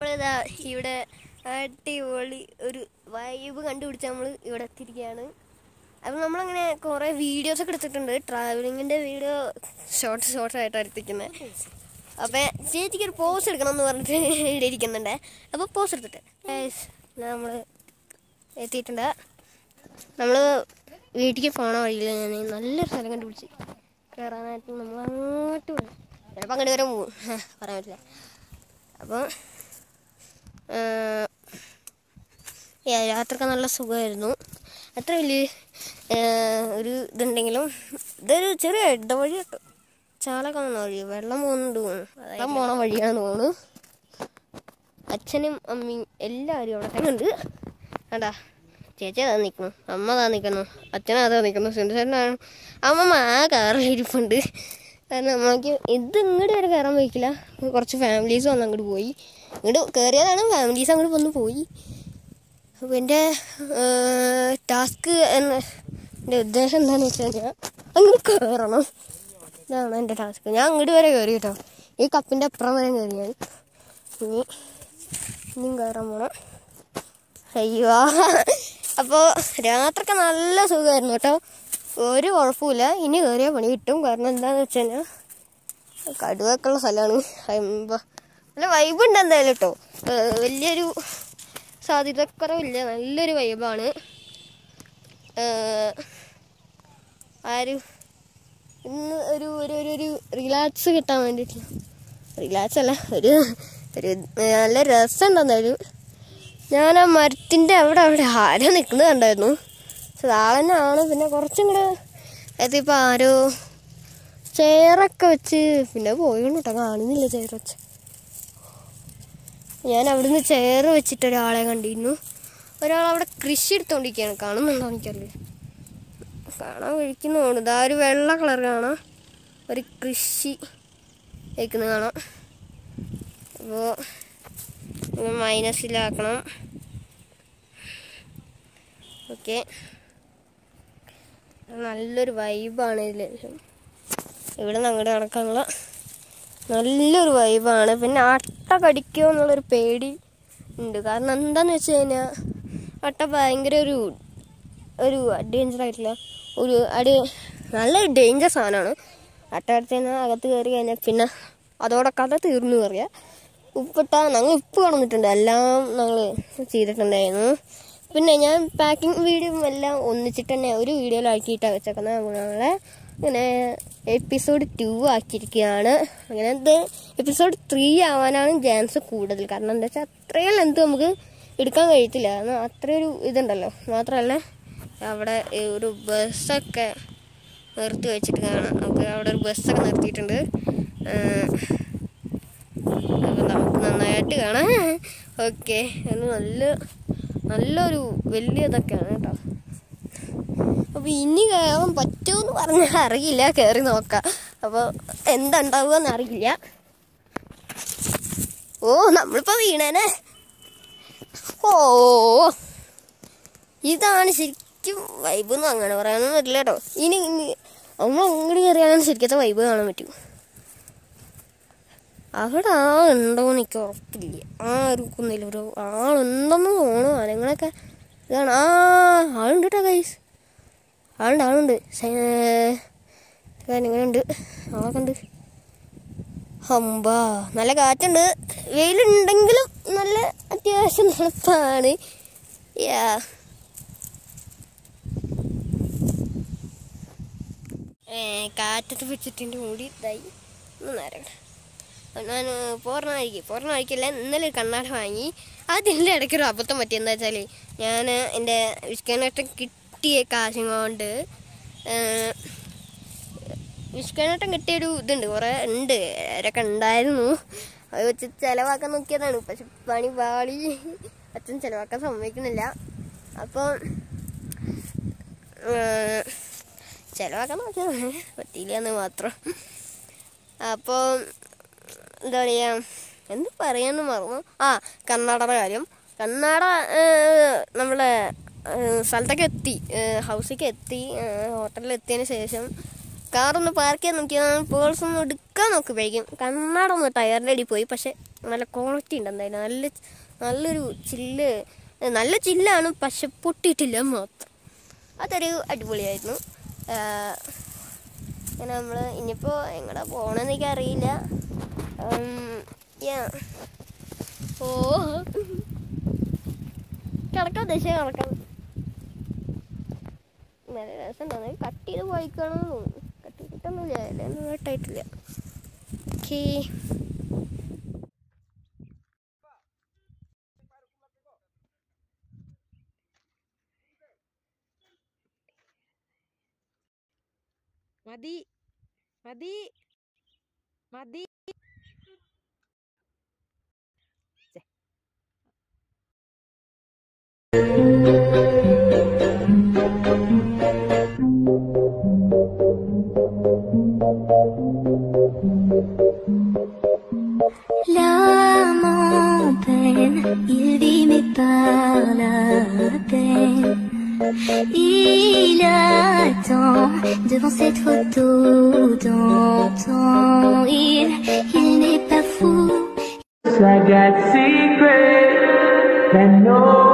നമ്മളിതാ ഇവിടെ അടിപൊളി ഒരു വൈബ് കണ്ടുപിടിച്ച് നമ്മൾ ഇവിടെ എത്തിയിരിക്കുകയാണ് അപ്പം നമ്മളങ്ങനെ കുറേ വീഡിയോസ് ഒക്കെ എടുത്തിട്ടുണ്ട് ട്രാവലിങ്ങിൻ്റെ വീഡിയോ ഷോർട്ട് ഷോർട്ട് ആയിട്ടാണ് എടുത്തിരിക്കുന്നത് അപ്പം ചേച്ചിക്ക് ഒരു പോസ് എടുക്കണം എന്ന് പറഞ്ഞിട്ട് ഇവിടെ ഇരിക്കുന്നുണ്ട് അപ്പോൾ പോസ് എടുത്തിട്ട് നമ്മൾ എത്തിയിട്ടുണ്ട് നമ്മൾ വീട്ടിലേക്ക് പോണ വഴിയിൽ ഞാൻ നല്ലൊരു സ്ഥലം കണ്ടുപിടിച്ച് കയറാനായിട്ട് നമ്മൾ അങ്ങോട്ട് പോയി ചിലപ്പോൾ അങ്ങോട്ട് വരെ പോകും പറയാൻ പറ്റില്ല അപ്പോൾ യാത്രക്ക് നല്ല സുഖമായിരുന്നു അത്ര വലിയ ഏഹ്, ഒരു ഇതുണ്ടെങ്കിലും ഇതൊരു ചെറിയ ഇടവഴി കേട്ടോ ചാലൊക്കെ വന്ന വഴി വെള്ളം പോകുന്നുണ്ട് തോന്നുന്നു വെള്ളം പോണ വഴിയാണെന്ന് തോന്നുന്നു അച്ഛനും അമ്മയും എല്ലാവരും അവിടെ തന്നെ ഉണ്ട് കണ്ടാ ചേച്ചി അതാ നിൽക്കുന്നു അമ്മ അതാ നിൽക്കുന്നു അച്ഛൻ അതാ നിൽക്കുന്നു സുനിച്ചേട്ടനാണ് അമ്മമ്മ ആ കാറിൽ ഇരിപ്പുണ്ട് കാരണം നമ്മൾക്ക് ഇത് ഇങ്ങോട്ട് വരെ കയറാൻ വയ്ക്കില്ല കുറച്ച് ഫാമിലീസ് വന്ന് അങ്ങോട്ട് പോയി ഇങ്ങോട്ട് കയറിയതാണ് ഫാമിലീസ് അങ്ങോട്ട് വന്ന് പോയി അപ്പോൾ എൻ്റെ ടാസ്ക് എന്ന എൻ്റെ ഉദ്ദേശം എന്താണെന്ന് വെച്ച് കഴിഞ്ഞാൽ അങ്ങോട്ട് കയറണം ഇതാണ് എൻ്റെ ടാസ്ക് ഞാൻ അങ്ങോട്ട് വരെ കയറി കേട്ടോ ഈ കപ്പിൻ്റെ അപ്പുറം വരെ കയറി ഞാൻ ഇനി ഇനിയും കയറാൻ പോണം അയ്യോ അപ്പോൾ രാത്രിയൊക്കെ നല്ല സുഖമായിരുന്നു കേട്ടോ ഒരു കുഴപ്പമില്ല ഇനി കയറിയ പണി കിട്ടും കാരണം എന്താണെന്ന് വെച്ച് കഴിഞ്ഞാൽ കടുവൊക്കെ ഉള്ള സ്ഥലമാണ് അയ്മ്പ നല്ല വൈബ് ഉണ്ട് എന്തായാലും കേട്ടോ ഏഹ് വലിയൊരു സാധ്യതക്കുറവില്ല നല്ലൊരു വൈബാണ് ആരും ഇന്ന് ഒരു ഒരു ഒരു ഒരു റിലാക്സ് കിട്ടാൻ വേണ്ടിയിട്ട് റിലാക്സ് അല്ല ഒരു ഒരു നല്ല രസം എന്തായാലും ഞാൻ ആ മരത്തിൻ്റെ അവിടെ അവിടെ ആരോ നിൽക്കുന്നത് കണ്ടായിരുന്നു പക്ഷെ ആളെന്നാണ് പിന്നെ കുറച്ചും കൂടെ എത്തിയപ്പോൾ ആരോ ചെയറൊക്കെ വെച്ച് പിന്നെ പോയിട്ടുണ്ട് കേട്ടോ കാണുന്നില്ല ചെയർ വെച്ച് ഞാൻ അവിടുന്ന് ചെയർ വെച്ചിട്ട് ഒരാളെ കണ്ടിരുന്നു ഒരാൾ അവിടെ കൃഷി എടുത്തോണ്ടിരിക്കുകയാണ് കാണുന്നുണ്ടോ എനിക്കറിയില്ല കാണാൻ കഴിക്കുന്നതാണ് ഇതാ ഒരു വെള്ള കളർ കാണാം ഒരു കൃഷി വയ്ക്കുന്നത് കാണാം അപ്പോൾ മൈനസിലാക്കണം ഓക്കെ നല്ലൊരു വൈബാണ് ഇതിൽ ഇവിടെ നിന്ന് അങ്ങോട്ട് നടക്കാനുള്ള നല്ലൊരു വൈബാണ് പിന്നെ അട്ട കടിക്കുമോ എന്നുള്ളൊരു പേടി ഉണ്ട് കാരണം എന്താന്ന് വെച്ച് കഴിഞ്ഞാൽ അട്ട ഭയങ്കര ഒരു ഒരു ഡേഞ്ചർ ആയിട്ടില്ല ഒരു അടി നല്ല ഡേഞ്ചർ സാധനമാണ് അട്ട അടുത്ത് കഴിഞ്ഞാൽ അകത്ത് കയറി കഴിഞ്ഞാൽ പിന്നെ അതോടെ കഥ തീർന്നു പറയാ ഉപ്പിട്ട ഞങ്ങൾ ഉപ്പ് കളഞ്ഞിട്ടുണ്ട് എല്ലാം ഞങ്ങൾ ചെയ്തിട്ടുണ്ടായിരുന്നു പിന്നെ ഞാൻ പാക്കിംഗ് വീഡിയോ എല്ലാം ഒന്നിച്ചിട്ട് തന്നെ ഒരു വീഡിയോയിലാക്കിയിട്ടാണ് വെച്ചേക്കുന്നത് നമ്മളെ ഇങ്ങനെ എപ്പിസോഡ് ടു ആക്കിയിരിക്കുകയാണ് അങ്ങനെ ഇത് എപ്പിസോഡ് ത്രീ ആവാനാണ് ചാൻസ് കൂടുതൽ കാരണം എന്താ വെച്ചാൽ അത്രയും ലെന്ത് നമുക്ക് എടുക്കാൻ കഴിയത്തില്ല കാരണം അത്രയൊരു ഇതുണ്ടല്ലോ മാത്രമല്ല അവിടെ ഒരു ബസ്സൊക്കെ നിർത്തി വെച്ചിട്ട് കാണാം നമുക്ക് അവിടെ ഒരു ബസ്സൊക്കെ നിർത്തിയിട്ടുണ്ട് അപ്പം നമുക്ക് നന്നായിട്ട് കാണാം ഓക്കെ അത് നല്ല നല്ലൊരു വലിയ ഇതൊക്കെയാണ് കേട്ടോ അപ്പോൾ ഇനി കയറാൻ പറ്റുമെന്ന് പറഞ്ഞാൽ അറിയില്ല കയറി നോക്കാം അപ്പോൾ എന്താ ഉണ്ടാവുക അറിയില്ല ഓ നമ്മളിപ്പോൾ വീണേനെ ഓ ഇതാണ് ശരിക്കും വൈബ് എന്ന് അങ്ങനെ പറയാനൊന്നും പറ്റില്ല കേട്ടോ ഇനി ഇനി നമ്മൾ അങ്ങോട്ട് കയറിയാലാണ് ശരിക്കത്തെ വൈബ് കാണാൻ പറ്റും അവിടെ ആളുണ്ടോ എന്ന് എനിക്ക് ഉറപ്പില്ല ആ ഒരു കുന്നിൽ ഒരു ആളുണ്ടെന്ന് തോന്നുന്നു മരങ്ങളൊക്കെ ഇതാണ് ആ ആളുണ്ട് കേട്ടോ ഗൈസ് ആളുണ്ട് ആളുണ്ട് കാര്യങ്ങളുണ്ട് ആളൊക്കെ ഉണ്ട് ഹമ്പാ നല്ല കാറ്റുണ്ട് വെയിലുണ്ടെങ്കിലും നല്ല അത്യാവശ്യം തണുപ്പാണ് യാ ഏ, കാറ്റത്ത് പിടിച്ചിട്ടുണ്ട് മൂടി ഇതായി ഒന്ന് നേരം ഞാൻ പോർണ വഴിക്ക് പോർണ വഴിക്കല്ല ഇന്നലെ ഒരു കണ്ണാട വാങ്ങി അതിൻ്റെ ഇടയ്ക്ക് ഒരു അബദ്ധം പറ്റി എന്താ വെച്ചാൽ ഞാൻ എൻ്റെ വിഷ്കനട്ടം കിട്ടിയ കാശും കൊണ്ട് വിഷ്കനട്ടം കിട്ടിയൊരു ഇതുണ്ട് കുറേ ഉണ്ട് അവരൊക്കെ ഉണ്ടായിരുന്നു അത് വെച്ച് ചിലവാക്കാൻ നോക്കിയതാണ് പക്ഷെ പണി പാളി അച്ഛൻ ചിലവാക്കാൻ സമ്മതിക്കുന്നില്ല അപ്പോൾ ചിലവാക്കാൻ നോക്കിയതാണ് പറ്റിയില്ല എന്ന് മാത്രം അപ്പോൾ എന്താ പറയുക എന്ത് പറയാന്ന് മറന്നു ആ കർണാടക കാര്യം കർണാടക നമ്മളെ ഏഹ്, സ്ഥലത്തൊക്കെ എത്തി ഏഹ്, ഹൗസിലേക്ക് എത്തി ഏഹ്, ഹോട്ടലിൽ എത്തിയതിന് ശേഷം കാറൊന്ന് പാർക്ക് ചെയ്യാൻ നോക്കിയാൽ പേഴ്സ് ഒന്ന് എടുക്കാൻ നോക്കുമ്പോഴേക്കും കണ്ണാട ഒന്ന് ടയറിൻ്റെ അടി പോയി പക്ഷെ നല്ല ക്വാളിറ്റി ഉണ്ട് എന്തായാലും നല്ല നല്ലൊരു ചില്ല് നല്ല ചില്ലാണ് പക്ഷെ പൊട്ടിയിട്ടില്ല മാത്രം അതൊരു അടിപൊളിയായിരുന്നു ആഹ് അങ്ങനെ നമ്മൾ ഇനിയിപ്പോൾ എങ്ങടെ പോകണമെന്ന് എനിക്ക് അറിയില്ല ഓ കിടക്കാൻ ദശ കിടക്കാം നല്ല രസമുണ്ടാവും കട്ട് ചെയ്ത് പോയിക്കാണെന്ന് തോന്നുന്നു കട്ട് ചെയ്തിട്ടൊന്നുമില്ല അതിലൊന്നും കട്ടായിട്ടില്ല ഓക്കേ മതി മതി മതി ഛെ. L'âme en peine, il vit mais pas la peine. Il attend devant cette photo d'antan. Il, il n'est pas fou. I got secrets that no